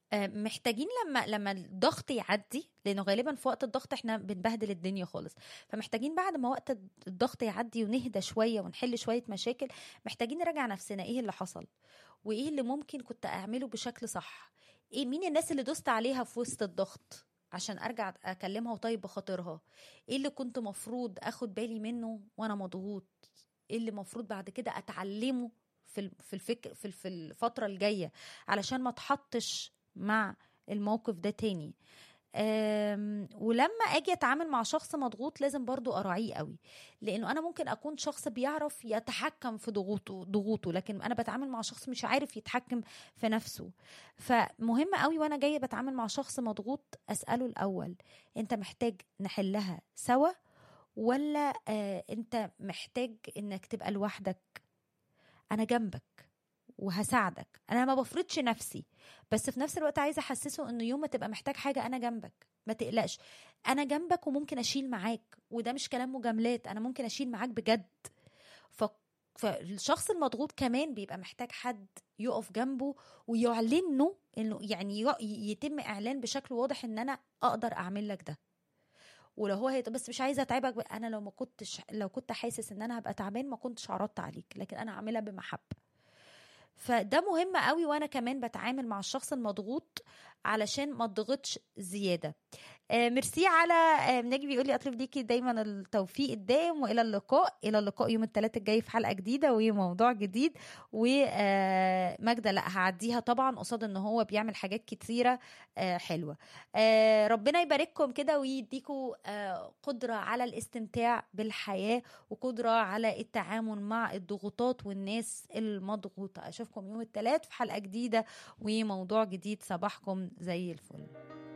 آه، محتاجين لما لما الضغط يعدي لانه غالبا في وقت الضغط احنا بنبهدل الدنيا خالص فمحتاجين بعد ما وقت الضغط يعدي ونهدى شويه ونحل شويه مشاكل محتاجين نراجع نفسنا ايه اللي حصل وايه اللي ممكن كنت اعمله بشكل صح ايه مين الناس اللي دوست عليها في وسط الضغط عشان ارجع اكلمها وطيب بخاطرها ايه اللي كنت مفروض اخد بالي منه وانا مضغوط ايه اللي مفروض بعد كده اتعلمه في في الفكر في في الفتره الجايه علشان ما اتحطش مع الموقف ده تاني أم، ولما اجي اتعامل مع شخص مضغوط لازم برضو اراعيه قوي لانه انا ممكن اكون شخص بيعرف يتحكم في ضغوطه ضغوطه لكن انا بتعامل مع شخص مش عارف يتحكم في نفسه فمهم قوي وانا جايه بتعامل مع شخص مضغوط اساله الاول انت محتاج نحلها سوا ولا آه انت محتاج انك تبقى لوحدك انا جنبك وهساعدك انا ما بفرضش نفسي بس في نفس الوقت عايزه احسسه انه يوم ما تبقى محتاج حاجه انا جنبك ما تقلقش انا جنبك وممكن اشيل معاك وده مش كلام مجاملات انا ممكن اشيل معاك بجد ف... فالشخص المضغوط كمان بيبقى محتاج حد يقف جنبه ويعلنه انه يعني ي- يتم اعلان بشكل واضح ان انا اقدر اعمل لك ده ولو هو هيط... بس مش عايزه اتعبك بقى. انا لو ما كنتش لو كنت حاسس ان انا هبقى تعبان ما كنتش عرضت عليك لكن انا عاملها بمحبه فده مهم قوي وانا كمان بتعامل مع الشخص المضغوط علشان ما اضغطش زياده آه ميرسي على آه نجم بيقول لي اطلب ليكي دايما التوفيق الدائم والى اللقاء الى اللقاء يوم الثلاث الجاي في حلقه جديده وموضوع جديد وماجده لا هعديها طبعا قصاد ان هو بيعمل حاجات كتيره آه حلوه آه ربنا يبارككم كده ويديكم آه قدره على الاستمتاع بالحياه وقدره على التعامل مع الضغوطات والناس المضغوطه اشوفكم يوم الثلاث في حلقه جديده وموضوع جديد صباحكم زي الفل